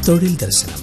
തൊഴിൽ ദർശനം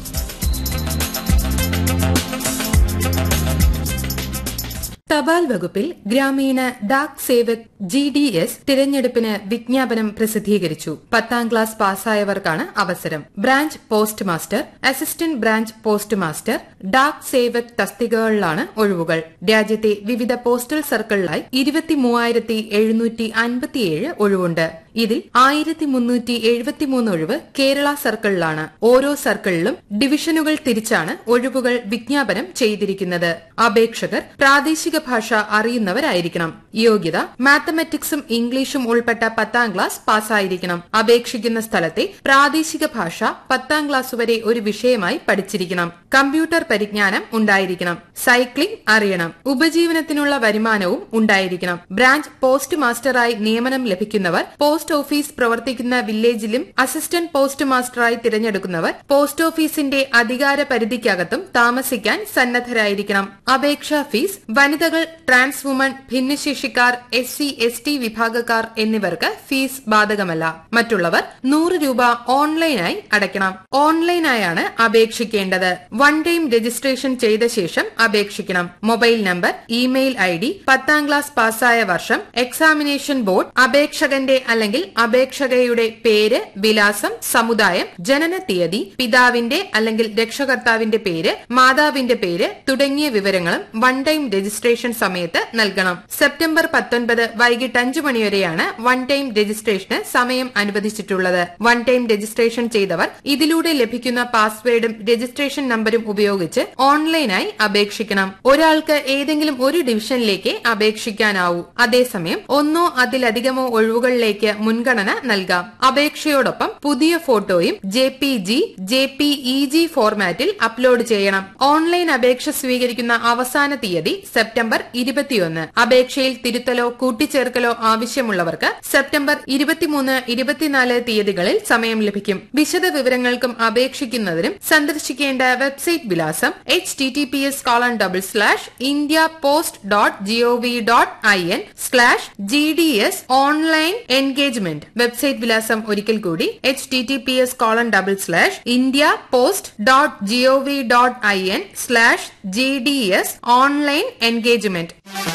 തപാൽ വകുപ്പിൽ ഗ്രാമീണ Dak Sevak G D S തിരഞ്ഞെടുപ്പിന് വിജ്ഞാപനം പ്രസിദ്ധീകരിച്ചു പത്താം ക്ലാസ് പാസ്സായവർക്കാണ് അവസരം branch post master assistant branch post master Dak Sevak തസ്തികകളിലാണ് ഒഴിവുകൾ രാജ്യത്തെ വിവിധ പോസ്റ്റൽ സർക്കിളിലായി ഇരുപത്തി മൂവായിരത്തി എഴുന്നൂറ്റി അൻപത്തിയേഴ് ഒഴിവുണ്ട് ഇതിൽ ആയിരത്തി മുന്നൂറ്റി എഴുപത്തിമൂന്ന് ഒഴിവ് കേരള സർക്കിളിലാണ് ഓരോ സർക്കിളിലും ഡിവിഷനുകൾ തിരിച്ചാണ് ഒഴിവുകൾ വിജ്ഞാപനം ചെയ്തിരിക്കുന്നത് അപേക്ഷകർ പ്രാദേശിക ഭാഷ അറിയുന്നവരായിരിക്കണം യോഗ്യത മാത്തമാറ്റിക്സും ഇംഗ്ലീഷും ഉൾപ്പെട്ട പത്താം ക്ലാസ് പാസ്സായിരിക്കണം അപേക്ഷിക്കുന്ന സ്ഥലത്തെ പ്രാദേശിക ഭാഷ പത്താം ക്ലാസ് വരെ ഒരു വിഷയമായി പഠിച്ചിരിക്കണം കമ്പ്യൂട്ടർ പരിജ്ഞാനം ഉണ്ടായിരിക്കണം സൈക്ലിംഗ് അറിയണം ഉപജീവനത്തിനുള്ള വരുമാനവും ഉണ്ടായിരിക്കണം ബ്രാഞ്ച് പോസ്റ്റ് മാസ്റ്ററായി നിയമനം ലഭിക്കുന്നവർ പോസ്റ്റ് ഓഫീസ് പ്രവർത്തിക്കുന്ന വില്ലേജിലും അസിസ്റ്റന്റ് പോസ്റ്റ് മാസ്റ്ററായി തിരഞ്ഞെടുക്കുന്നവർ പോസ്റ്റ് ഓഫീസിന്റെ അധികാര പരിധിക്കകത്തും താമസിക്കാൻ സന്നദ്ധരായിരിക്കണം അപേക്ഷാ ഫീസ് വനിതകൾ ട്രാൻസ് വുമൺ ഭിന്നശേഷിക്കാർ എസ് സി എസ് ടി വിഭാഗക്കാർ എന്നിവർക്ക് ഫീസ് ബാധകമല്ല മറ്റുള്ളവർ നൂറ് രൂപ ഓൺലൈനായി അടയ്ക്കണം ഓൺലൈനായാണ് അപേക്ഷിക്കേണ്ടത് വൺ ടൈം രജിസ്ട്രേഷൻ ചെയ്ത ശേഷം അപേക്ഷിക്കണം mobile number email I D പത്താം ക്ലാസ് പാസ്സായ വർഷം എക്സാമിനേഷൻ ബോർഡ് അപേക്ഷകന്റെ അല്ലെങ്കിൽ അപേക്ഷകയുടെ പേര് വിലാസം സമുദായം ജനന തീയതി പിതാവിന്റെ അല്ലെങ്കിൽ രക്ഷകർത്താവിന്റെ പേര് മാതാവിന്റെ പേര് തുടങ്ങിയ വിവരങ്ങളും വൺ ടൈം രജിസ്ട്രേഷൻ സമയത്ത് നൽകണം സെപ്റ്റംബർ പത്തൊൻപത് വൈകിട്ട് അഞ്ചു മണിവരെയാണ് വൺ ടൈം രജിസ്ട്രേഷന് സമയം അനുവദിച്ചിട്ടുള്ളത് വൺ ടൈം രജിസ്ട്രേഷൻ ചെയ്തവർ ഇതിലൂടെ ലഭിക്കുന്ന പാസ്വേഡും രജിസ്ട്രേഷൻ നമ്പരും ഉപയോഗിച്ച് ഓൺലൈനായി അപേക്ഷിക്കണം ഒരാൾക്ക് ഏതെങ്കിലും ഒരു ഡിവിഷനിലേക്ക് അപേക്ഷിക്കാനാവൂ അതേസമയം ഒന്നോ അതിലധികമോ ഒഴിവുകളിലേക്ക് മുൻഗണന നൽകാം അപേക്ഷയോടൊപ്പം പുതിയ ഫോട്ടോയും J P G J P E G ഫോർമാറ്റിൽ അപ്ലോഡ് ചെയ്യണം ഓൺലൈൻ അപേക്ഷ സ്വീകരിക്കുന്ന അവസാന തീയതി സെപ്റ്റംബർ ഇരുപത്തിയൊന്ന് അപേക്ഷയിൽ തിരുത്തലോ കൂട്ടിച്ചേർക്കലോ ആവശ്യമുള്ളവർക്ക് സെപ്റ്റംബർ ഇരുപത്തിമൂന്ന് ഇരുപത്തിനാല് തീയതികളിൽ സമയം ലഭിക്കും വിശദ വിവരങ്ങൾക്കും അപേക്ഷിക്കുന്നതിനും സന്ദർശിക്കേണ്ട വെബ്സൈറ്റ് വിലാസം H T T P S colon double slash India post dot G O V dot I N slash G D S online engagement website വിലാസം ഒരിക്കൽ കൂടി H T T P S colon double slash India post dot G O V dot I N slash G D S online engagement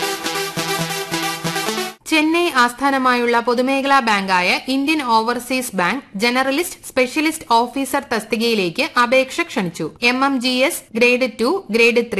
Chennai ആസ്ഥാനമായുള്ള പൊതുമേഖലാ ബാങ്കായ Indian overseas bank generalist specialist officer തസ്തികയിലേക്ക് അപേക്ഷ ക്ഷണിച്ചു M M G S grade two grade three